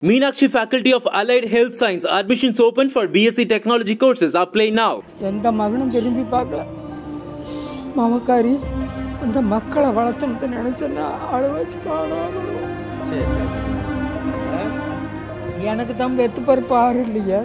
Meenakshi Faculty of Allied Health Science admissions open for BSc Technology courses. Apply now. எந்த மகனும் திரும்பி பார்க்கல மமக்காரி அந்த மக்களை வளர்த்தணுத்தை நினச்சேன்னா அழ வச்சு காணாம எனக்கு தான் வெத்து பருப்பு ஆறு இல்லையா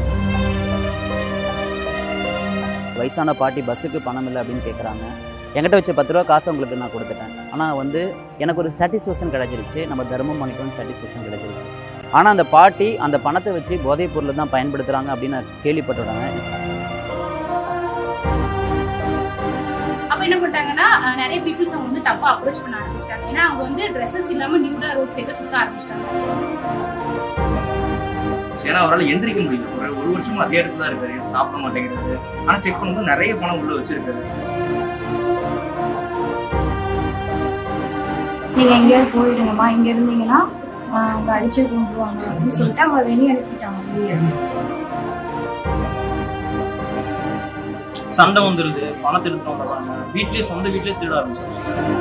வயசான பாட்டி பஸ்ஸுக்கு பணம் இல்லை அப்படின்னு கேட்குறாங்க என்கிட்ட வச்ச பத்து ரூபா காசு உங்களுக்கு நான் கொடுத்துட்டேன் ஆனால் வந்து எனக்கு ஒரு சாட்டிஸ்ஃபேக்ஷன் கிடைச்சிருச்சு நம்ம தர்மம் பண்ணிட்டோம்னு சாட்டிஸ்ஃபேக்ஷன் கிடைச்சிருச்சு ஆனால் அந்த பாட்டி அந்த பணத்தை வச்சு போதைப் பொருளை தான் பயன்படுத்துகிறாங்க அப்படின்னு நான் கேள்விப்பட்டுவிடாங்க அப்ப என்ன பண்ணிட்டாங்கன்னா அஹ், நிறைய பீப்புள்ஸ் அவங்க வந்து தப்பா அப்ரோச் பண்ண ஆரம்பிச்சிட்டாங்க ஏன்னா அவங்க வந்து ட்ரெஸ்ஸஸ் இல்லாம நியூடா ரோட் சைடு சுத்த ஆரம்பிச்சிட்டாங்க ஏன்னா அவரால் எந்திரிக்க முடியல ஒரு ஒரு வருஷமா அதே இடத்துல தான் இருக்காரு சாப்பிட மாட்டேங்கிறாரு ஆனா செக் பண்ணும்போது நிறைய பணம் உள்ள வச்சிருக்காரு நீங்க எங்கேயாவது போயிடுங்கம்மா இங்க இருந்தீங்கன்னா ஆஹ், அங்க அடிச்சு கொண்டுருவாங்க அப்படின்னு சொல்லிட்டு அவங்களை வெளியே அனுப்பிட்டாங்க வெளியே சண்டை வந்துருது பணத்தை எடுத்து வந்துடுறாங்க வீட்லயே சொந்த வீட்லயே திருட ஆரம்பிச்சாங்க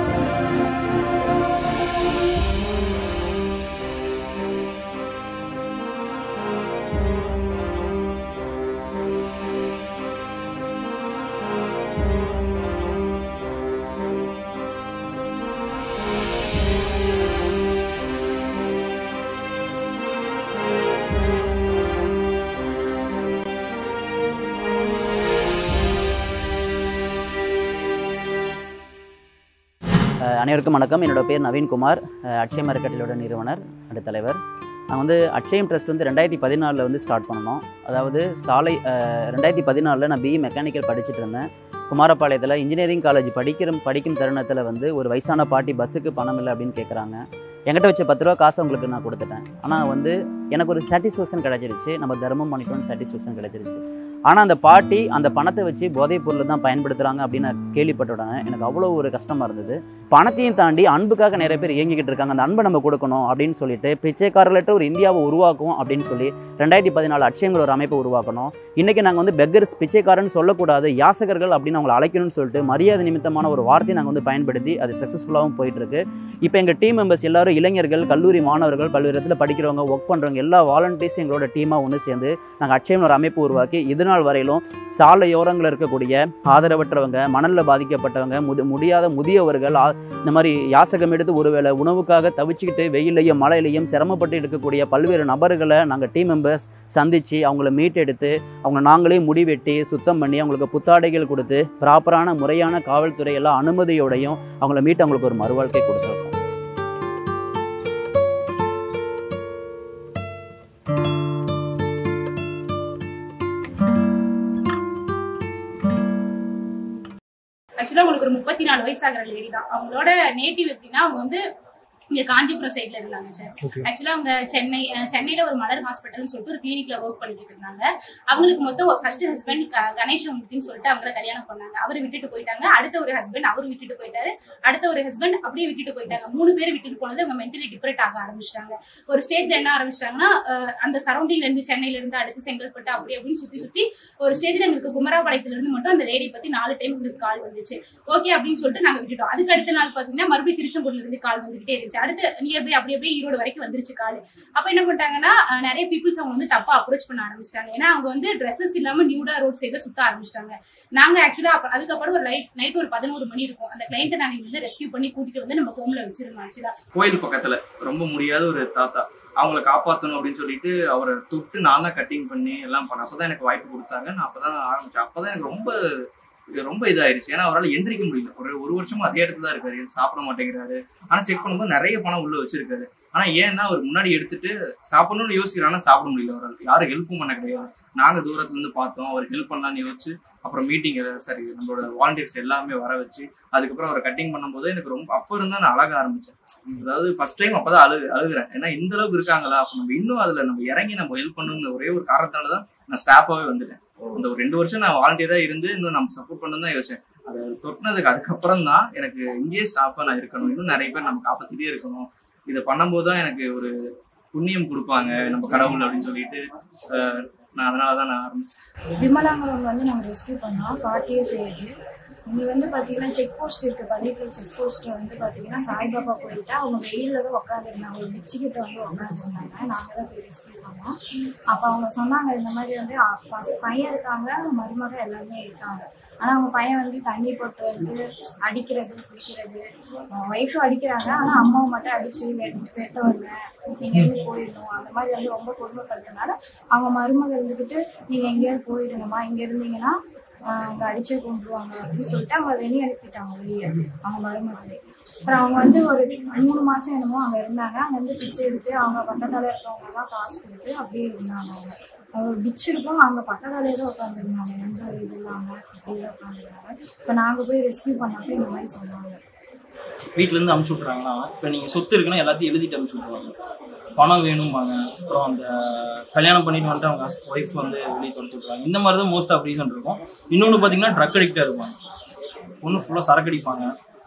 அஹ் அனைவருக்கும் வணக்கம் என்னோட பேர் நவீன்குமார் அஹ் அட்சயம் அறக்கட்டளையோட நிறுவனர் அண்ட் தலைவர் நான் வந்து அட்சயம் ட்ரஸ்ட் வந்து ரெண்டாயிரத்தி பதினாலில் வந்து ஸ்டார்ட் பண்ணோம் அதாவது சாலை அஹ் ரெண்டாயிரத்தி பதினாலில் நான் பிஇ மெக்கானிக்கல் படிச்சுட்டு இருந்தேன் குமாரபாளையத்தில் இன்ஜினியரிங் காலேஜ் படிக்கிற படிக்கும் தருணத்தில் வந்து ஒரு வயசான பாட்டி பஸ்ஸுக்கு பணம் இல்லை அப்படின்னு கேட்குறாங்க என்கிட்ட வச்ச பத்து ரூபா காசு உங்களுக்கு நான் கொடுத்துட்டேன் ஆனால் வந்து எனக்கு ஒரு சாட்டிஸ்ஃபேக்ஷன் கிடைச்சிருச்சு நம்ம தர்மம் பண்ணிட்டோம்னு சாட்டிஸ்ஃபேக்ஷன் கிடைச்சிருச்சு ஆனால் அந்த பாட்டி அந்த பணத்தை வச்சு போதைப் பொருளை தான் பயன்படுத்துகிறாங்க அப்படின்னு நான் கேள்விப்பட்டுவிடாங்க எனக்கு அவ்வளோ ஒரு கஷ்டமாக இருந்தது பணத்தையும் தாண்டி அன்புக்காக நிறைய பேர் இயங்கிக்கிட்டு இருக்காங்க அந்த அன்பை நம்ம கொடுக்கணும் அப்படின்னு சொல்லிட்டு பிச்சைக்காரர்களற்ற ஒரு இந்தியாவை உருவாக்கும் அப்படின்னு சொல்லி ரெண்டாயிரத்தி பதினாலு அட்சயங்கிற ஒரு அமைப்பை உருவாக்கணும் இன்றைக்கி நாங்கள் வந்து பெக்கர்ஸ் பிச்சைக்காரன்னு சொல்லக்கூடாது யாசகர்கள் அப்படின்னு அவங்களை அழைக்கணும்னு சொல்லிட்டு மரியாதை நிமித்தமான ஒரு வார்த்தையை நாங்கள் வந்து பயன்படுத்தி அது சக்ஸஸ்ஃபுல்லாகவும் போயிட்டுருக்கு இப்போ எங்கள் டீம் மெம்பர்ஸ் எல்லாரும் இளைஞர்கள் கல்லூரி மாணவர்கள் பல்வேறு இடத்துல படிக்கிறவங்க ஒர்க் பண்ணுறவங்க எல்லா வாலண்டியர்ஸ் எங்களோட டீமாக ஒன்று சேர்ந்து நாங்கள் அட்சயம் ஒரு அமைப்பு உருவாக்கி இது நாள் வரையிலும் சாலையோரங்களில் இருக்கக்கூடிய ஆதரவற்றவங்க மணலில் பாதிக்கப்பட்டவங்க முது முடியாத முதியவர்கள் ஆ- இந்த மாதிரி யாசகம் எடுத்து ஒருவேளை உணவுக்காக தவிச்சுக்கிட்டு வெயிலையும் மழையிலையும் சிரமப்பட்டு இருக்கக்கூடிய பல்வேறு நபர்களை நாங்கள் டீம் மெம்பர்ஸ் சந்தித்து அவங்கள மீட் எடுத்து அவங்க நாங்களே முடிவெட்டி சுத்தம் பண்ணி அவங்களுக்கு புத்தாடைகள் கொடுத்து ப்ராப்பரான முறையான காவல்துறை எல்லாம் அனுமதியோடையும் அவங்கள மீட் அவங்களுக்கு ஒரு மறுவாழ்க்கை கொடுத்துருக்கோம் ஆக்சுவலா உங்களுக்கு ஒரு முப்பத்தி நாலு வயசாகிற லேடி தான் அவங்களோட நேட்டிவ் எப்படின்னா அவங்க வந்து இங்க காஞ்சிபுரம் சைட்ல இருந்தாங்க சார் ஆக்சுவலா அவங்க சென்னை அஹ், சென்னையில ஒரு மலர் ஹாஸ்பிட்டல்னு சொல்லிட்டு ஒரு கிளினிக்ல ஒர்க் பண்ணிட்டு இருந்தாங்க அவங்களுக்கு மொத்தம் ஃபர்ஸ்ட் ஹஸ்பண்ட் கணேசமூர்த்தின்னு சொல்லிட்டு அவங்கள கல்யாணம் பண்ணாங்க அவர் விட்டுட்டு போயிட்டாங்க அடுத்த ஒரு ஹஸ்பண்ட் அவர் விட்டுட்டு போயிட்டாரு அடுத்த ஒரு ஹஸ்பண்ட் அப்படியே விட்டுட்டு போயிட்டாங்க மூணு பேர் விட்டுட்டு போனது அவங்க மென்டலி டிப்ரெட் ஆக ஆரம்பிச்சிட்டாங்க ஒரு ஸ்டேஜ்ல என்ன ஆரம்பிச்சிட்டாங்கன்னா அஹ், அந்த சரௌண்டிங்ல இருந்து சென்னையில இருந்து அடுத்து செங்கல்பட்டு அப்படி அப்படின்னு சுத்தி சுத்தி ஒரு ஸ்டேஜ்ல எங்களுக்கு குமராபாளையத்துல இருந்து மட்டும் அந்த லேடி பத்தி நாலு டைம் எங்களுக்கு கால் வந்துச்சு ஓகே அப்படின்னு சொல்லிட்டு நாங்க விட்டுட்டோம் அதுக்கு அடுத்த நாள் பாத்தீங்கன்னா மறுபடியும் திருச்செங்கோடுல இருந்து கால் வந்துகிட்டே இருந்துச்சு அடுத்து நியர்பை அப்படி அப்படியே ஈரோடு வரைக்கும் வந்துருச்சு கால் அப்ப என்ன பண்ணிட்டாங்கன்னா அஹ், நிறைய பீப்புள்ஸ் அவங்க வந்து தப்பா அப்ரோச் பண்ண ஆரம்பிச்சிட்டாங்க ஏன்னா அவங்க வந்து ட்ரெஸ்ஸஸ் இல்லாம நியூடா ரோட் சைடுல சுத்த ஆரம்பிச்சிட்டாங்க நாங்க ஆக்சுவலா அதுக்கப்புறம் ஒரு லைட் நைட் ஒரு பதினோரு மணி இருக்கும் அந்த கிளைண்ட்டை நாங்க இங்க வந்து ரெஸ்கியூ பண்ணி கூட்டிட்டு வந்து நம்ம ஹோம்ல வச்சிருந்தோம் ஆக்சுவலா கோயில் பக்கத்துல ரொம்ப முடியாத ஒரு தாத்தா அவங்கள காப்பாற்றணும் அப்படின்னு சொல்லிட்டு அவரை தொட்டு நான் தான் கட்டிங் பண்ணி எல்லாம் பண்ணேன் அப்பதான் எனக்கு வாய்ப்பு கொடுத்தாங்க நான் அப்பதான் ஆரம்பிச்சேன் அப்பதான் எனக்கு ரொம்ப இது ரொம்ப இதாயிருச்சு ஏன்னா அவரால் எந்திரிக்க முடியல ஒரு ஒரு வருஷமா அதே இடத்துல தான் இருக்காரு சாப்பிட மாட்டேங்கிறாரு ஆனா செக் பண்ணும்போது நிறைய பணம் உள்ள வச்சிருக்காரு ஆனா ஏன்னா அவர் முன்னாடி எடுத்துட்டு சாப்பிடணும்னு யோசிக்கிறாரு ஆனா சாப்பிட முடியல அவரால் யாரும் ஹெல்ப்பும் பண்ண கிடையாது நாங்க தூரத்துல இருந்து பார்த்தோம் அவர் ஹெல்ப் பண்ணலாம்னு யோசிச்சு அப்புறம் மீட்டிங் சரி நம்மளோட வாலண்டியர்ஸ் எல்லாமே வர வச்சு அதுக்கப்புறம் அவர் கட்டிங் பண்ணும்போது எனக்கு ரொம்ப அப்ப இருந்தா நான் அழக ஆரம்பிச்சேன் அதாவது ஃபர்ஸ்ட் டைம் அப்பதான் அழு அழுகுறேன் ஏன்னா இந்த அளவுக்கு இருக்காங்களா அப்ப நம்ம இன்னும் அதுல நம்ம இறங்கி நம்ம ஹெல்ப் பண்ணணுங்கிற ஒரே ஒரு காரணத்தால தான் நான் ஸ்டாஃபாவே வந்துட்டேன் அந்த ஒரு ரெண்டு வருஷம் நான் வாலண்டியரா இருந்து இன்னும் நம்ம சப்போர்ட் பண்ணணும் தான் யோசிச்சேன் அதை தொட்டினதுக்கு அதுக்கப்புறம் தான் எனக்கு இங்கேயே ஸ்டாஃபா நான் இருக்கணும் இன்னும் நிறைய பேர் நம்ம காப்பாத்திட்டே இருக்கணும் இதை பண்ணும்போது தான் எனக்கு ஒரு புண்ணியம் கொடுப்பாங்க நம்ம கடவுள் அப்படின்னு சொல்லிட்டு அஹ், நான் அதனால தான் நான் ஆரம்பிச்சேன் விமலாங்கிறவங்க வந்து நாங்கள் ரெஸ்கியூ பண்ணோம் ஃபார்ட்டி இயர்ஸ் ஏஜ் இங்க வந்து பாத்தீங்கன்னா செக் போஸ்ட் இருக்கு பள்ளிக்குள்ள செக் போஸ்ட் வந்து பாத்தீங்கன்னா சாய்பாபா போயிட்டு அவங்க வெயில்ல தான் உட்காந்துருந்தாங்க ஒரு பிச்சு கிட்ட வந்து உட்காந்துருந்தாங்க நாங்க தான் போய் ரெஸ்கியூ பண்ணோம் அப்ப அவங்க சொன்னாங்க இந்த மாதிரி வந்து அ- பச- பையன் இருக்காங்க மருமக எல்லாருமே இருக்காங்க ஆனா அவங்க பையன் வந்து தண்ணி போட்டு வந்து அடிக்கிறது குடிக்கிறது ஒய்ஃபும் அடிக்கிறாங்க ஆனா அம்மாவை மட்டும் அடிச்சு வெட்டு வெட்ட வரல நீங்க எங்க போயிடணும் அந்த மாதிரி வந்து ரொம்ப கொடுமைப்படுத்தினால அவங்க மருமக இருந்துக்கிட்டு நீங்க எங்கேயாவது போயிடுங்கம்மா இங்க இருந்தீங்கன்னா ஆஹ் அங்க அடிச்சே கொண்டுருவாங்க அப்படின்னு சொல்லிட்டு அவங்க வெளியே அனுப்பிட்டாங்க வெளியே அவங்க மருமகளே அப்புறம் அவங்க வந்து ஒரு மூணு மாசம் என்னமோ அங்க இருந்தாங்க அங்க இருந்து பிச்சை எடுத்து அவங்க பக்கத்தால இருக்கவங்க எல்லாம் காசு கொடுத்து அப்படியே இருந்தாங்க அவங்க ஒரு டிச் இருக்கும் அங்க பக்கத்தாலே தான் உட்காந்துருந்தாங்க எந்த ஒரு இது இல்லாம அப்படியே தான் உட்காந்துருந்தாங்க இப்போ நாங்க போய் ரெஸ்கியூ பண்ணப்போ இந்த மாதிரி சொன்னாங்க வீட்ல இருந்து அமுச்சு விட்றாங்கன்னா இப்போ நீங்கள் சொத்து இருக்குன்னா எல்லாத்தையும் எழுதிட்டு அமுச்சு விட்ருவாங்க பணம் வேணும்பாங்க அப்புறம் அந்த கல்யாணம் பண்ணிட்டு வந்துட்டு அவங்க ஒய்ஃப் வந்து வெளியே தொலைச்சு விட்ருவாங்க இந்த மாதிரி தான் மோஸ்ட் ஆஃப் ரீசன் இருக்கும் இன்னொன்று பார்த்தீங்கன்னா ட்ரக் அடிக்டாக இருப்பாங்க ஒன்று ஃபுல்லாக சரக்கு அடிப்பாங்க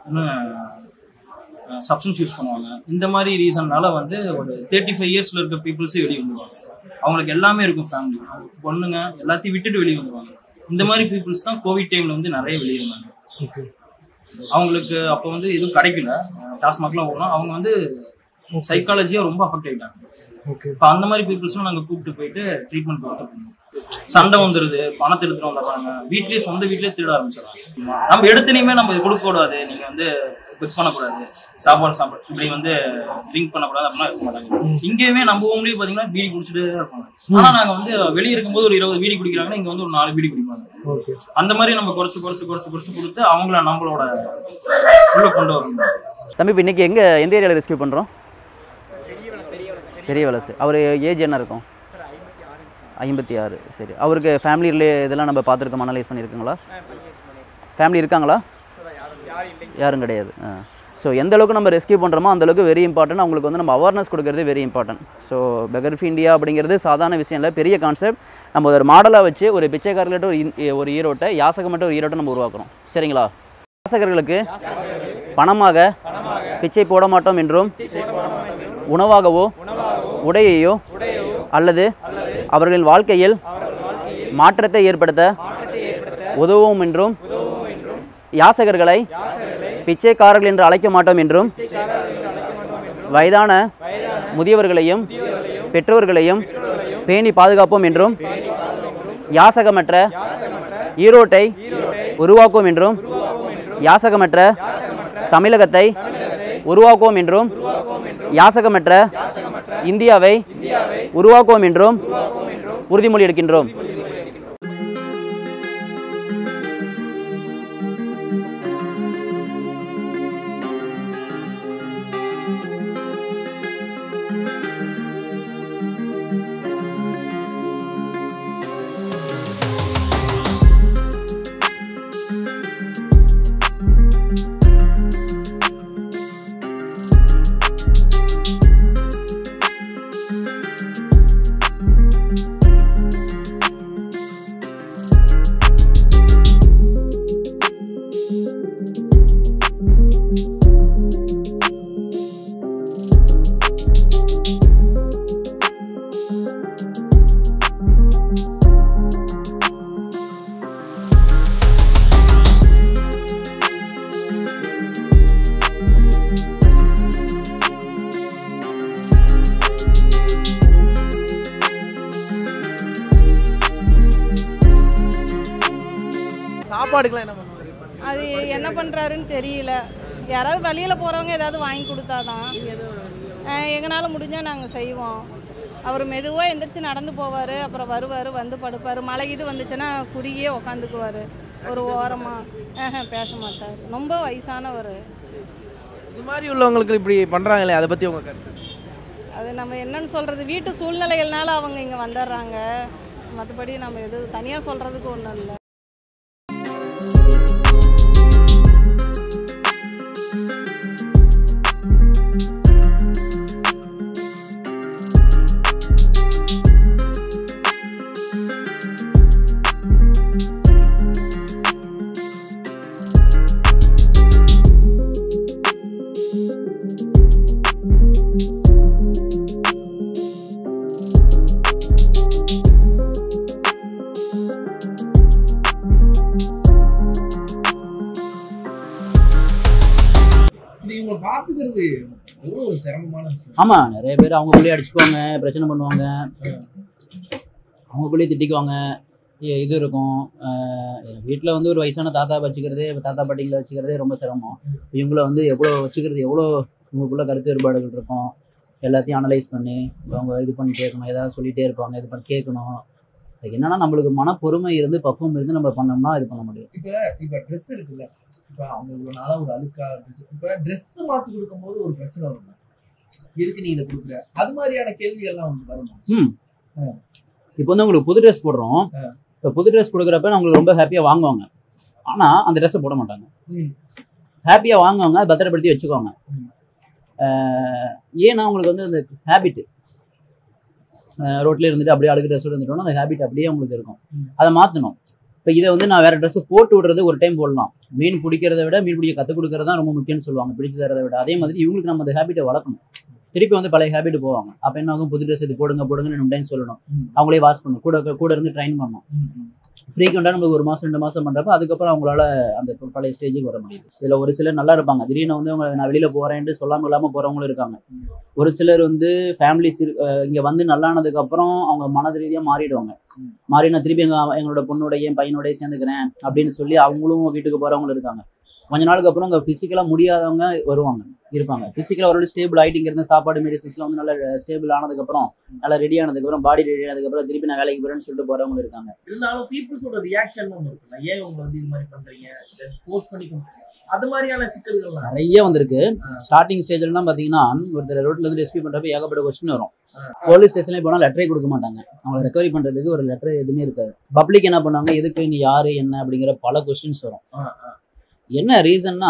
இன்னும் சப்ஸ்டன்ஸ் யூஸ் பண்ணுவாங்க இந்த மாதிரி ரீசன்னால வந்து ஒரு தேர்ட்டி ஃபைவ் இயர்ஸில் இருக்க பீப்புள்ஸே வெளியே வந்துருவாங்க அவங்களுக்கு எல்லாமே இருக்கும் ஃபேமிலி பொண்ணுங்க எல்லாத்தையும் விட்டுட்டு வெளியே வந்துருவாங்க இந்த மாதிரி பீப்புள்ஸ் தான் கோவிட் டைமில் வந்து நிறைய வெளியே இருந்தாங்க அவங்களுக்கு அப்போ வந்து எதுவும் கிடைக்கல டாஸ்மாக்லாம் போகணும் அவங்க வந்து சைக்காலஜியாக ரொம்ப அஃபெக்ட் ஆகிட்டாங்க இப்போ அந்த மாதிரி பீப்புள்ஸ்லாம் நாங்கள் கூப்பிட்டு போயிட்டு ட்ரீட்மெண்ட் கொடுத்துருக்கோம் சண்டை வந்துடுது பணத்தை எடுத்துட்டு வந்துடுறாங்க வீட்லயே சொந்த வீட்லயே திருட ஆரம்பிச்சிடறாங்க நம்ம எடுத்துனையுமே நம்ம இது கொடுக்க கூடாது நீங்க வந்து பிக் பண்ணக்கூடாது சாப்பாடு சாப்பாடு இப்படி வந்து ட்ரிங்க் பண்ணக்கூடாது அப்படிலாம் இருக்க மாட்டாங்க இங்கேயுமே நம்ம ஊர்லயும் பாத்தீங்கன்னா பீடி குடிச்சிட்டு தான் இருப்பாங்க ஆனா நாங்க வந்து வெளியே இருக்கும்போது ஒரு இருபது பீடி குடிக்கிறாங்கன்னா இங்க வந்து ஒரு நாலு பீடி குடிப்பாங்க அந்த மாதிரி நம்ம குறைச்சு குறைச்சு குறைச்சு குறைச்சு கொடுத்து அவங்கள நம்மளோட உள்ள கொண்டு வரணும் தம்பி இப்போ இன்றைக்கி எங்கே எந்த ஏரியாவில் ரெஸ்கியூ பண்ணுறோம் பெரிய வலசு அவர் ஏஜ் என்ன இருக்கும் ஐம்பத்தி ஆறு சரி அவருக்கு ஃபேமிலி ரிலே இதெல்லாம் நம்ம பார்த்துருக்கோம் அனலைஸ் பண்ணியிருக்கீங்களா ஃபேமிலி இருக்காங்களா யாரும் கிடையாது ஆ ஸோ எந்த அளவுக்கு நம்ம ரெஸ்கியூ பண்ணுறோமோ அந்த அளவுக்கு வெரி இம்பார்ட்டன்ட் அவங்களுக்கு வந்து நம்ம அவேர்னஸ் கொடுக்கறது வெரி இம்பார்ட்டன்ட் ஸோ பெகர்ஃப் இந்தியா அப்படிங்கிறது சாதாரண விஷயம் இல்லை பெரிய கான்செப்ட் நம்ம ஒரு மாடலாக வச்சு ஒரு பிச்சைக்காரர்கிட்ட ஒரு இன்- ஒரு ஈரோட்டை யாசகமட்ட ஒரு ஈரோட்டை நம்ம உருவாக்குறோம் சரிங்களா யாசகர்களுக்கு பணமாக பிச்சை போட மாட்டோம் என்றும் உணவாகவோ உடையையோ அல்லது அவர்களின் வாழ்க்கையில் மாற்றத்தை ஏற்படுத்த உதவும் என்றும் யாசகர்களை பிச்சைக்காரர்கள் என்று அழைக்க மாட்டோம் என்றும் வயதான முதியவர்களையும் பெற்றோர்களையும் பேணி பாதுகாப்போம் என்றும் யாசகமற்ற ஈரோட்டை உருவாக்குவோம் என்றும் யாசகமற்ற தமிழகத்தை உருவாக்குவோம் என்றும் யாசகமற்ற இந்தியாவை உருவாக்குவோம் என்றும் உறுதிமொழி எடுக்கின்றோம் சாப்பாடுக்கெல்லாம் என்ன பண்ணுவாங்க அது என்ன பண்ணுறாருன்னு தெரியல யாராவது வழியில் போகிறவங்க ஏதாவது வாங்கி கொடுத்தாதான் எங்களால் முடிஞ்சால் நாங்கள் செய்வோம் அவர் மெதுவாக எந்திரிச்சு நடந்து போவார் அப்புறம் வருவார் வந்து படுப்பார் மழை இது வந்துச்சுன்னா குறுகியே உக்காந்துக்குவார் ஒரு ஓரமாக பேச மாட்டார் ரொம்ப வயசானவர் இது மாதிரி உள்ளவங்களுக்கு இப்படி பண்றாங்களே அதை பத்தி உங்க கருத்து அது நம்ம என்னன்னு சொல்கிறது வீட்டு சூழ்நிலைகள்னால அவங்க இங்கே வந்துடுறாங்க மற்றபடி நம்ம எது தனியாக சொல்கிறதுக்கு ஒன்றும் இல்லை அப்படிங்கிறது எவ்வளோ ஒரு சிரமமான விஷயம் ஆமாம் நிறைய பேர் அவங்களுக்குள்ளேயே அடிச்சுக்குவாங்க பிரச்சனை பண்ணுவாங்க அவங்களுக்குள்ளேயே திட்டிக்குவாங்க இ- இது இருக்கும் வீட்டில் வந்து ஒரு வயசான தாத்தா வச்சுக்கிறதே தாத்தா பாட்டிங்களை வச்சுக்கிறதே ரொம்ப சிரமம் இவங்கள வந்து எவ்வளோ வச்சுக்கிறது எவ்வளோ இவங்களுக்குள்ள கருத்து வேறுபாடுகள் இருக்கும் எல்லாத்தையும் அனலைஸ் பண்ணி அவங்க இது பண்ணி கேட்கணும் ஏதாவது சொல்லிகிட்டே இருப்பாங்க இது பண்ணி கேட்கணும் அது என்னன்னா நம்மளுக்கு மன பொறுமை இருந்து பக்குவம் இருந்து நம்ம பண்ணோம்னா இது பண்ண முடியும் இப்போ இப்போ ட்ரெஸ் இருக்குல்ல இப்போ அவங்க இவ்வளோ நாளாக ஒரு அழுக்கா ட்ரெஸ் இப்போ ட்ரெஸ் மாற்றி கொடுக்கும்போது ஒரு பிரச்சனை வரும் எதுக்கு நீ இதை கொடுக்குற அது மாதிரியான கேள்விகள்லாம் வந்து வருமா ம் இப்போ வந்து உங்களுக்கு புது ட்ரெஸ் போடுறோம் இப்போ புது ட்ரெஸ் கொடுக்குறப்ப அவங்களுக்கு ரொம்ப ஹாப்பியாக வாங்குவாங்க ஆனால் அந்த ட்ரெஸ்ஸை போட மாட்டாங்க ம். ஹாப்பியாக வாங்குவாங்க பத்திரப்படுத்தி வச்சுக்குவாங்க ஆஹ் ஏன்னா அவங்களுக்கு வந்து அந்த ஹேபிட்டு ரோட்ல இருந்துட்டு அப்படியே அழுகு ட்ரெஸ் இருந்துட்டோம்னா அந்த ஹேபிட் அப்படியே அவங்களுக்கு இருக்கும் அதை மாற்றணும் இப்போ இதை வந்து நான் வேற ட்ரெஸ் போட்டு விடுறது ஒரு டைம் போடலாம் மீன் பிடிக்கிறத விட மீன் பிடிக்க கற்றுக் கொடுக்கறது தான் ரொம்ப முக்கியம்னு சொல்லுவாங்க பிடிச்சு தரதை விட அதே மாதிரி இவங்களுக்கு நம்ம அந்த ஹேபிட்டை வளர்க்கணும் திருப்பி வந்து பழைய ஹேபிட் போவாங்க அப்போ என்ன ஆகும் புது ட்ரெஸ் இது போடுங்க போடுங்கன்னு ரெண்டு டைம் சொல்லணும் அவங்களே வாஷ் பண்ணணும் கூட கூட இருந்து ட்ரைன் பண்ணணும் ஃப்ரீக்வெண்ட்டாக நம்ம ஒரு மாதம் ரெண்டு மாதம் பண்ணுறப்ப அதுக்கப்புறம் அவங்களால அந்த பழைய ஸ்டேஜுக்கு வர முடியுது இதில் ஒரு சிலர் நல்லா இருப்பாங்க திடீர்னு வந்து அவங்க நான் வெளியில் போகிறேன்ட்டு சொல்லாமல் இல்லாமல் போகிறவங்களும் இருக்காங்க ஒரு சிலர் வந்து ஃபேமிலிஸ் இங்கே வந்து நல்லானதுக்கப்புறம் அவங்க மனது ரீதியாக மாறிடுவாங்க மாறி நான் திருப்பி எங்கள் எங்களோட பொண்ணோட என் பையனோடய சேர்ந்துக்கிறேன் அப்படின்னு சொல்லி அவங்களும் வீட்டுக்கு போகிறவங்களும் இருக்காங்க கொஞ்ச நாளுக்கு அப்புறம் அங்கே ஃபிசிக்கலாக முடியாதவங்க வருவாங்க இருப்பாங்க ஃபிசிக்கலாக ஒரு ஸ்டேபிள் ஆகிட்டிங்கிறது சாப்பாடு மெடிசன்ஸ்லாம் வந்து நல்லா ஸ்டேபிள் ஆனதுக்கப்புறம் நல்லா ரெடி ஆனதுக்கப்புறம் பாடி ரெடி ஆனதுக்கப்புறம் திருப்பி நான் வேலைக்கு போகிறேன்னு சொல்லிட்டு போகிறவங்க இருக்காங்க இருந்தாலும் பீப்புள்ஸோட ரியாக்ஷன் ஒன்று இருக்குல்ல ஏன் உங்க வந்து இது மாதிரி பண்றீங்க போஸ்ட் பண்ணி பண்றீங்க அது மாதிரியான சிக்கல்கள் நிறைய வந்திருக்கு ஸ்டார்டிங் ஸ்டேஜ்லாம் பார்த்தீங்கன்னா ஒருத்தர் ரோட்ல இருந்து ரெஸ்கியூ பண்ணுறப்ப ஏகப்பட்ட கொஸ்டின் வரும் போலீஸ் ஸ்டேஷன்லேயே போனால் லெட்டரே கொடுக்க மாட்டாங்க அவங்களை ரெக்கவரி பண்ணுறதுக்கு ஒரு லெட்டர் எதுவுமே இருக்காது பப்ளிக் என்ன பண்ணுவாங்க எதுக்கு நீ யாரு என்ன அப்படிங்கிற பல கொஸ்டின்ஸ் வரும் என்ன ரீசன்னா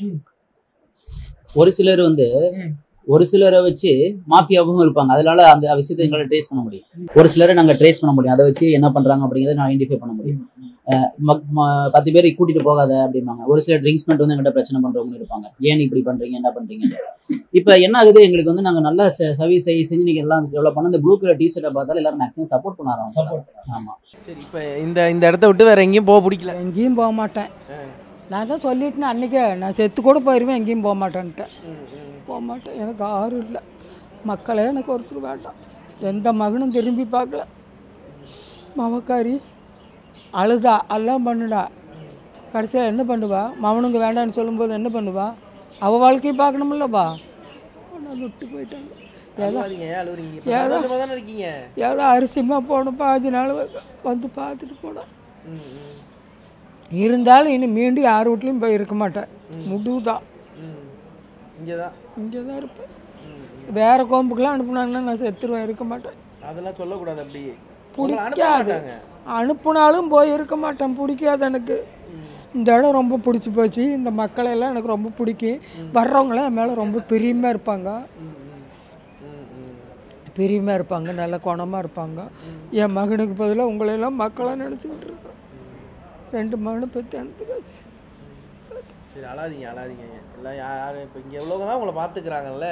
ஒரு சிலர் வந்து ஒரு சிலரை வச்சு மாஃபியாவும் இருப்பாங்க அதனால அந்த விஷயத்தை எங்களால் ட்ரேஸ் பண்ண முடியும் ஒரு சிலரை நாங்கள் ட்ரேஸ் பண்ண முடியும் அதை வச்சு என்ன பண்ணுறாங்க அப்படிங்கிறத நான் ஐடென்டிஃபை பண்ண முடியும் அஹ் மக்- ம- பத்து பேரை கூட்டிட்டு போகாத அப்படிம்பாங்க ஒரு சில ட்ரிங்க்ஸ் பண்ணிட்டு வந்து எங்கிட்ட பிரச்சனை பண்றவங்க இருப்பாங்க ஏன் இப்படி பண்றீங்க என்ன பண்றீங்க இப்போ என்ன ஆகுது எங்களுக்கு வந்து நாங்கள் நல்ல சர்வீஸ் செஞ்சு நீங்க எல்லாம் டெவலப் பண்ண இந்த ப்ளூ கலர் டி ஷர்ட்டை பார்த்தாலும் எல்லாரும் மேக்ஸிமம் சப்போர்ட் பண்ண ஆரம்பிச்சாங்க ஆமா சரி இப்போ இந்த இந்த இடத்த விட்டு வேற எங்கேயும் போக பிடிக்கல எங்கேயும் போக மாட்டேன் நான் தான் சொல்லிட்டேன் அன்றைக்கே நான் செத்து கூட போயிடுவேன் எங்கேயும் போக மாட்டேன்ட்டேன் போக மாட்டேன் எனக்கு ஆறு இல்லை மக்களே எனக்கு ஒருத்தர் வேண்டாம் எந்த மகனும் திரும்பி பார்க்கல மவக்காரி அழுதா எல்லாம் பண்ணுடா கடைசியில் என்ன பண்ணுவா மவனுங்க வேண்டான்னு சொல்லும்போது என்ன பண்ணுவா அவள் வாழ்க்கையை பார்க்கணுமில்லப்பா கொண்டாந்து விட்டு போயிட்டாங்க ஏதோ அழுவாதீங்க, ஏன் அழுவுறீங்க? இப்ப ஏதோ சந்தோஷமா தானே இருக்கீங்க? ஏதோ அரிசிமா போனோம் பாதி நாள் வந்து பார்த்துட்டு போனேன் இருந்தாலும் இனி மீண்டும் யார் வீட்லையும் போய் இருக்க மாட்டேன் முடிவு தான் இங்கே தான் இங்கே தான் இருப்பேன் வேறு கோம்புக்கெல்லாம் அனுப்புனாங்கன்னா நான் செத்துருவேன் இருக்க மாட்டேன் அதெல்லாம் சொல்லக்கூடாது அப்படி உங்களை அனுப்ப பிடிக்காது மாட்டாங்க. அனுப்புனாலும் போய் இருக்க மாட்டேன் பிடிக்காது எனக்கு இந்த இடம் ரொம்ப பிடிச்சி போச்சு இந்த மக்களை எல்லாம் எனக்கு ரொம்ப பிடிக்கும் வர்றவங்களாம் என் மேலே ரொம்ப பிரியமாக இருப்பாங்க பிரியமாக இருப்பாங்க நல்ல குணமாக இருப்பாங்க என் மகனுக்கு பதிலாக உங்களையெல்லாம் மக்களாக நினச்சிக்கிட்டு இருக்கேன் ரெண்டு மகனை பெற்று எடுத்துக்காச்சு சரி அழாதீங்க அழாதீங்க எல்லாம் யா- யாரு இப்போ இங்கே எவ்வளோங்க தான் உங்களை பார்த்துக்கிறாங்கல்ல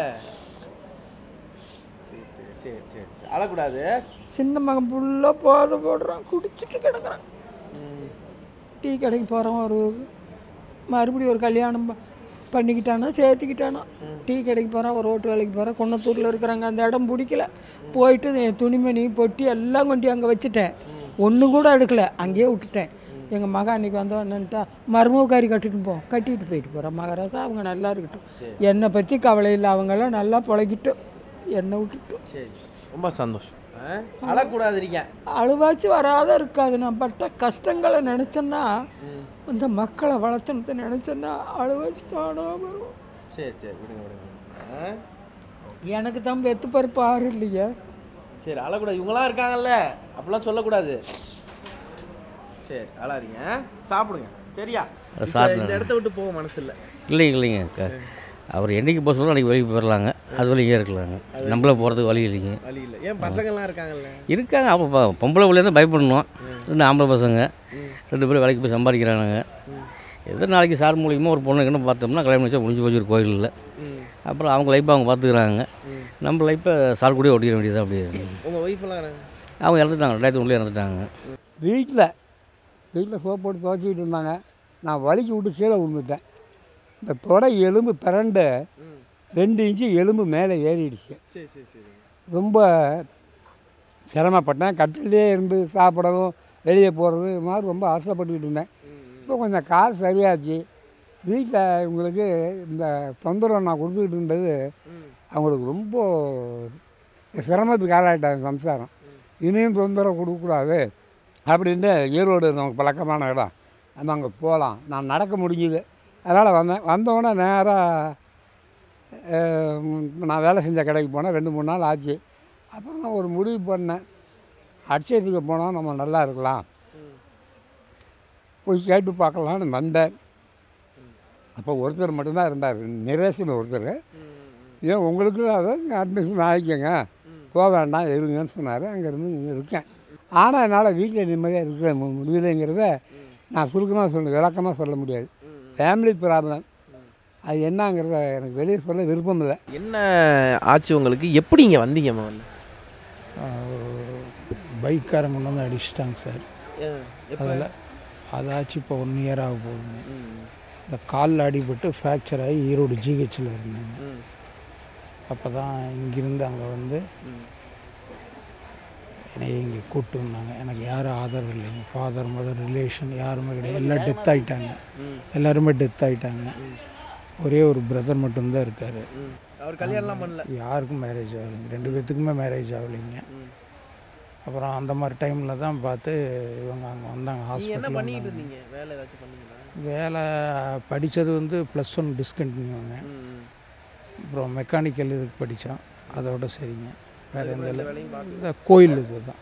சரி சரி சரி சரி சரி அழக்கூடாது சின்ன மகன் ஃபுல்லாக போதை போடுறான் குடிச்சிட்டு கிடக்குறான் டீ கடைக்கு போகிறோம் ஒரு மறுபடியும் ஒரு கல்யாணம் ப- பண்ணிக்கிட்டானா சேர்த்துக்கிட்டானா டீ கடைக்கு போகிறான் ஒரு ரோட்டு வேலைக்கு போகிறான் குன்னத்தூரில் இருக்கிறாங்க அந்த இடம் பிடிக்கல போயிட்டு என் துணிமணி பொட்டி எல்லாம் கொண்டு அங்கே வச்சுட்டேன் ஒன்று கூட எடுக்கல அங்கேயே விட்டுட்டேன் எங்கள் மகன் அன்றைக்கி வந்தவன்னுட்டா மருமகாரி கட்டிட்டு போ கட்டிட்டு போயிட்டு போகிறேன் மகராசா அவங்க நல்லா இருக்கட்டும் என்னை பற்றி கவலை இல்லை அவங்கெல்லாம் நல்லா பழகிட்டு என்னை விட்டுட்டு சரி ரொம்ப சந்தோஷம் ஆ? அழக்கூடாது இருக்கேன் அழுவாச்சு வராத இருக்காது நான் பட்ட கஷ்டங்களை நினச்சேன்னா இந்த மக்களை வளர்த்துனதை நினச்சேன்னா அழுவாச்சு தானா வரும் சரி சரி விடுங்க விடுங்க விடுங்க. ஆ? எனக்கு தான் வெத்து பருப்பு ஆறு இல்லையா சரி அழக்கூடாது இவங்களாம் இருக்காங்கல்ல அப்படிலாம் சொல்லக்கூடாது சரி அழாதீங்க ஆ? சாப்பிடுங்க சரியா இப்ப சாப்பிடுங்க. இந்த இடத்த விட்டு போக மனசு இல்லை இல்லைங்க இல்லைங்க க அவர் என்னைக்கு போக சொல்ல அன்றைக்கி வெளியே போயிடலாங்க அது வழி இங்கே இருக்கலாங்க நம்மள போகிறதுக்கு வழி இல்லைங்க வழி இல்லை ஏன் பசங்கள்லாம் இருக்காங்கல்ல இருக்காங்க அப்போ ப- பொம்பளை பிள்ளைய தான் பயப்படணும் ரெண்டு ஆம்பளை பசங்க ரெண்டு பேரும் வேலைக்கு போய் சம்பாதிக்கிறானுங்க ஏதோ நாளைக்கு சார் மூலியமாக ஒரு பொண்ணு என்ன பார்த்தோம்னா கல்யாணம் வச்சா முடிஞ்சு போச்சு ஒரு கோயிலில் அப்புறம் அவங்க லைஃப்பை அவங்க பார்த்துக்கிறாங்க நம்ம லைஃப்பை சார் கூடயே ஒட்டிட வேண்டியது அப்படியே உங்கள் ஒய்ஃபெல்லாம் இருக்காங்க அவங்க இறந்துட்டாங்க ரெண்டாயிரத்தி ஒன்றில் இறந்துட்டாங்க வீட்டில் வீட்டில் சோப் போட்டு துவைச்சிக்கிட்டு இருந்தாங்க நான் வலிக்கு விட்டு கீழே விழுந்துட்டேன் இந்த தொடை எலும்பு பிறண்டு ரெண்டு இன்ச்சு எலும்பு மேலே ஏறிடுச்சு சரி சரி சரி ரொம்ப சிரமப்பட்டேன் கட்டிலே இருந்து சாப்பிடவும் வெளியே போகிறது இது மாதிரி ரொம்ப ஆசைப்பட்டுக்கிட்டு இருந்தேன் இப்போ கொஞ்சம் கால் சரியாச்சு வீட்டில் இவங்களுக்கு இந்த தொந்தரவு நான் கொடுத்துக்கிட்டு இருந்தது அவங்களுக்கு ரொம்ப சிரமத்துக்கு ஆளாயிட்டாங்க சம்சாரம் இனியும் தொந்தரவு கொடுக்கக்கூடாது அப்படின்ட்டு ஈரோடு நமக்கு பழக்கமான இடம் நம்ம அங்கே போகலாம் நான் நடக்க முடிஞ்சுது அதனால் வந்தேன் வந்தோடனே நேராக நான் வேலை செஞ்ச கடைக்கு போனேன் ரெண்டு மூணு நாள் ஆச்சு அப்புறம் நான் ஒரு முடிவு பண்ணேன் அட்சயத்துக்கு போனால் நம்ம நல்லா இருக்கலாம் போய் கேட்டு பார்க்கலான்னு வந்தேன் அப்போ ஒருத்தர் மட்டும்தான் இருந்தார் நிரேஷன் ஒருத்தர் ஏன் உங்களுக்கு அதை அட்மிஷன் ஆகிக்கங்க போக வேண்டாம் இருங்கன்னு சொன்னார் அங்கேருந்து இங்கே இருக்கேன் ஆனால் என்னால் வீட்டில் நிம்மதியாக இருக்க மு- முடியலைங்கிறத நான் சுருக்கமாக சொல்ல விளக்கமாக சொல்ல முடியாது ஃபேமிலி ப்ராப்ளம் அது என்னங்கிறத எனக்கு வெளியே சொல்ல விருப்பம் இல்லை என்ன ஆச்சு உங்களுக்கு எப்படி இங்கே வந்தீங்க முதல்ல பைக்காரங்க கொண்டு வந்து அடிச்சிட்டாங்க சார் ஏன், எப்ப? அதில் அதாச்சு இப்போ ஒன் இயர் ஆக போகுதுங்க இந்த காலில் அடிபட்டு ஃப்ராக்சர் ஆகி ஈரோடு ஜிஹெச்சில் இருந்தேங்க அப்போ தான் இங்கிருந்து அங்கே வந்து என்னை இங்கே கூப்பிட்டு வந்தாங்க எனக்கு யாரும் ஆதரவு இல்லைங்க ஃபாதர் மதர் ரிலேஷன் யாருமே கிடையாது எல்லாம் டெத் ஆகிட்டாங்க எல்லாருமே டெத் ஆகிட்டாங்க ஒரே ஒரு பிரதர் மட்டும்தான் இருக்கார் அவர் கல்யாணம்லாம் பண்ணல யாருக்கும் மேரேஜ் ஆகலைங்க ரெண்டு பேர்த்துக்குமே மேரேஜ் ஆகலைங்க அப்புறம் அந்த மாதிரி டைமில் தான் பார்த்து இவங்க அங்கே வந்தாங்க நீங்க என்ன ஹாஸ்பிட்டல் பண்ணிட்டு இருந்தீங்க வேலை ஏதாச்சும் பண்ணீங்களா வேலை படித்தது வந்து ப்ளஸ் ஒன் டிஸ்கண்டினியூங்க அப்புறம் மெக்கானிக்கல் இதுக்கு படித்தோம் அதோட சரிங்க வேறு எந்த எந்த இல்லை. வேலையும் பார்க்கல. இந்த கோயில் இது தான்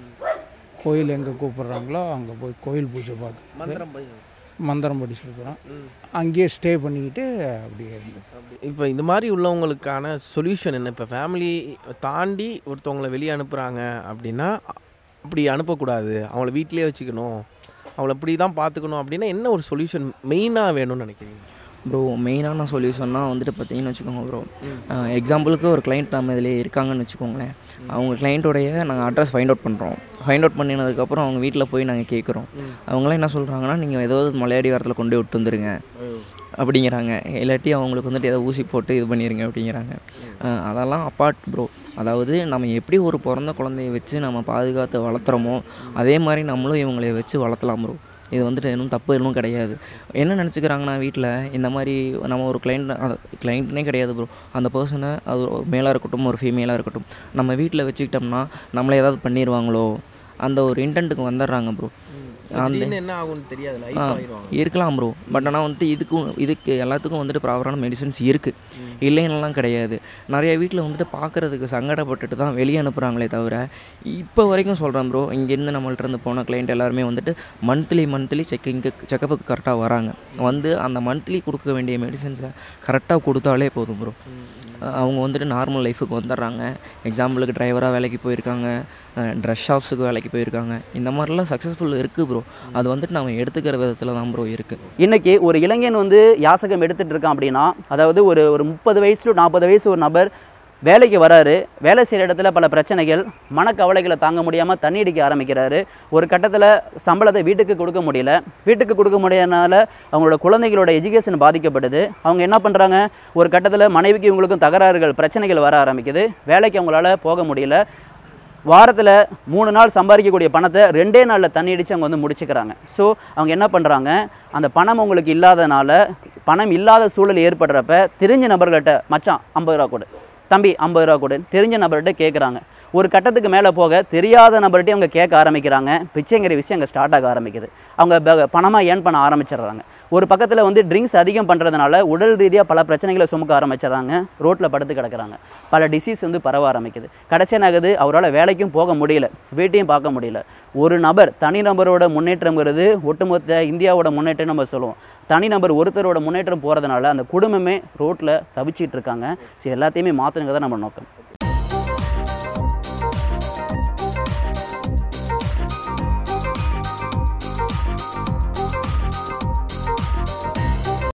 கோயில் எங்கே கூப்பிட்றாங்களோ அங்கே போய் கோயில் பூஜை பார்த்து மந்திரம் போய் மந்திரம் படிச்சிருக்கிறோம் அங்கேயே ஸ்டே பண்ணிக்கிட்டு அப்படியே இருந்து இப்போ இந்த மாதிரி உள்ளவங்களுக்கான சொல்யூஷன் என்ன இப்போ ஃபேமிலி தாண்டி ஒருத்தவங்கள வெளியே அனுப்புகிறாங்க அப்படின்னா அப்படி அனுப்பக்கூடாது அவங்கள வீட்டிலே வச்சுக்கணும் அவங்கள இப்படி தான் பார்த்துக்கணும் அப்படின்னா என்ன ஒரு சொல்யூஷன் மெயினாக வேணும்னு நினைக்கிறீங்க ப்ரோ மெயினான சொல்யூஷன்னா வந்துட்டு பார்த்தீங்கன்னு வச்சுக்கோங்க ப்ரோ எக்ஸாம்பிளுக்கு ஒரு கிளைண்ட் நம்ம இதில் இருக்காங்கன்னு வச்சுக்கோங்களேன் அவங்க கிளைண்ட்டோடைய நாங்கள் அட்ரஸ் ஃபைண்ட் அவுட் பண்ணுறோம் ஃபைண்ட் அவுட் பண்ணினதுக்கப்புறம் அவங்க வீட்டில் போய் நாங்கள் கேட்குறோம் அவங்களாம் என்ன சொல்கிறாங்கன்னா நீங்கள் ஏதாவது மலையாடி வாரத்தில் கொண்டு போய் விட்டு வந்துருங்க அப்படிங்கிறாங்க இல்லாட்டி அவங்களுக்கு வந்துட்டு ஏதோ ஊசி போட்டு இது பண்ணிடுங்க அப்படிங்கிறாங்க அஹ் அதெல்லாம் அப்பார்ட் ப்ரோ அதாவது நம்ம எப்படி ஒரு பிறந்த குழந்தைய வச்சு நம்ம பாதுகாத்து வளர்த்துறோமோ அதே மாதிரி நம்மளும் இவங்களை வச்சு வளர்த்தலாம் ப்ரோ இது வந்துட்டு இன்னும் தப்பு எதுவும் கிடையாது என்ன நினச்சிக்கிறாங்கன்னா வீட்டில் இந்த மாதிரி நம்ம ஒரு கிளைண்ட் கிளைண்ட்னே கிடையாது ப்ரோ அந்த பர்சனை அது ஒரு மேலாக இருக்கட்டும் ஒரு ஃபீமேலாக இருக்கட்டும் நம்ம வீட்டில் வச்சுக்கிட்டோம்னா நம்மளை ஏதாவது பண்ணிடுவாங்களோ அந்த ஒரு இன்டென்ட்டுக்கு வந்துடுறாங்க ப்ரோ திடீர்னு என்ன ஆகும்னு தெரியாது லைஃப் ஆ, ஆயிடுவாங்க இருக்கலாம் ப்ரோ பட் ஆனால் வந்துட்டு இதுக்கும் இதுக்கு எல்லாத்துக்கும் வந்துட்டு ப்ராப்பரான மெடிசன்ஸ் இருக்குது இல்லைன்னுலாம் கிடையாது நிறைய வீட்டில் வந்துட்டு பார்க்குறதுக்கு சங்கடப்பட்டுட்டு தான் வெளியே அனுப்புகிறாங்களே தவிர இப்போ வரைக்கும் சொல்கிறேன் ப்ரோ இங்கேருந்து நம்மள்ட்ட இருந்து போன கிளைண்ட் எல்லாருமே வந்துட்டு மந்த்லி மந்த்லி செக்கிங்க்கு செக்கப்புக்கு கரெக்டாக வராங்க வந்து அந்த மந்த்லி கொடுக்க வேண்டிய மெடிசன்ஸை கரெக்டாக கொடுத்தாலே போதும் ப்ரோ அவங்க வந்துட்டு நார்மல் லைஃபுக்கு வந்துடுறாங்க எக்ஸாம்பிளுக்கு டிரைவராக வேலைக்கு போயிருக்காங்க ட்ரெஸ் ஷாப்ஸுக்கு வேலைக்கு போயிருக்காங்க இந்த மாதிரிலாம் சக்ஸஸ்ஃபுல் இருக்குது ப்ரோ அது வந்துட்டு நம்ம எடுத்துக்கிற விதத்தில் தான் ப்ரோ இருக்குது இன்னைக்கு ஒரு இளைஞன் வந்து யாசகம் எடுத்துட்டு இருக்கான் அப்படின்னா அதாவது ஒரு ஒரு முப்பது வயசு நாற்பது வயசு ஒரு நபர் வேலைக்கு வராரு வேலை செய்கிற இடத்துல பல பிரச்சனைகள் மனக்கவலைகளை தாங்க முடியாமல் தண்ணி அடிக்க ஆரம்பிக்கிறாரு ஒரு கட்டத்தில் சம்பளத்தை வீட்டுக்கு கொடுக்க முடியல வீட்டுக்கு கொடுக்க முடியாதனால அவங்களோட குழந்தைகளோட எஜுகேஷன் பாதிக்கப்படுது அவங்க என்ன பண்ணுறாங்க ஒரு கட்டத்தில் மனைவிக்கு இவங்களுக்கும் தகராறுகள் பிரச்சனைகள் வர ஆரம்பிக்குது வேலைக்கு அவங்களால போக முடியல வாரத்தில் மூணு நாள் சம்பாதிக்கக்கூடிய பணத்தை ரெண்டே நாளில் தண்ணி அடித்து அவங்க வந்து முடிச்சுக்கிறாங்க ஸோ அவங்க என்ன பண்ணுறாங்க அந்த பணம் அவங்களுக்கு இல்லாதனால பணம் இல்லாத சூழல் ஏற்படுறப்ப தெரிஞ்ச நபர்கள்ட்ட மச்சான் ஐம்பது ரூபா கொடு தம்பி ஐம்பது ரூபா கொடு தெரிஞ்ச நபர்கிட்ட கேட்குறாங்க ஒரு கட்டத்துக்கு மேலே போக தெரியாத நபர்கிட்டயும் அவங்க கேட்க ஆரம்பிக்கிறாங்க பிச்சைங்கிற விஷயம் அங்கே ஸ்டார்ட் ஆக ஆரம்பிக்குது அவங்க ப- பணமாக ஏர்ன் பண்ண ஆரம்பிச்சிடுறாங்க ஒரு பக்கத்தில் வந்து ட்ரிங்க்ஸ் அதிகம் பண்ணுறதுனால உடல் ரீதியாக பல பிரச்சனைகளை சுமக்க ஆரம்பிச்சிடுறாங்க ரோட்டில் படுத்து கிடக்குறாங்க பல டிசீஸ் வந்து பரவ ஆரம்பிக்குது கடைசி என்ன ஆகுது அவரால் வேலைக்கும் போக முடியல வீட்டையும் பார்க்க முடியல ஒரு நபர் தனி நபரோட முன்னேற்றம்ங்கிறது ஒட்டுமொத்த இந்தியாவோட முன்னேற்றம் நம்ம சொல்லுவோம் தனி நபர் ஒருத்தரோட முன்னேற்றம் போகிறதுனால அந்த குடும்பமே ரோட்டில் தவிச்சிட்டு இருக்காங்க ஸோ எல்லாத்தையுமே மாற்றணுங்க தான் நம்ம நோக்கம்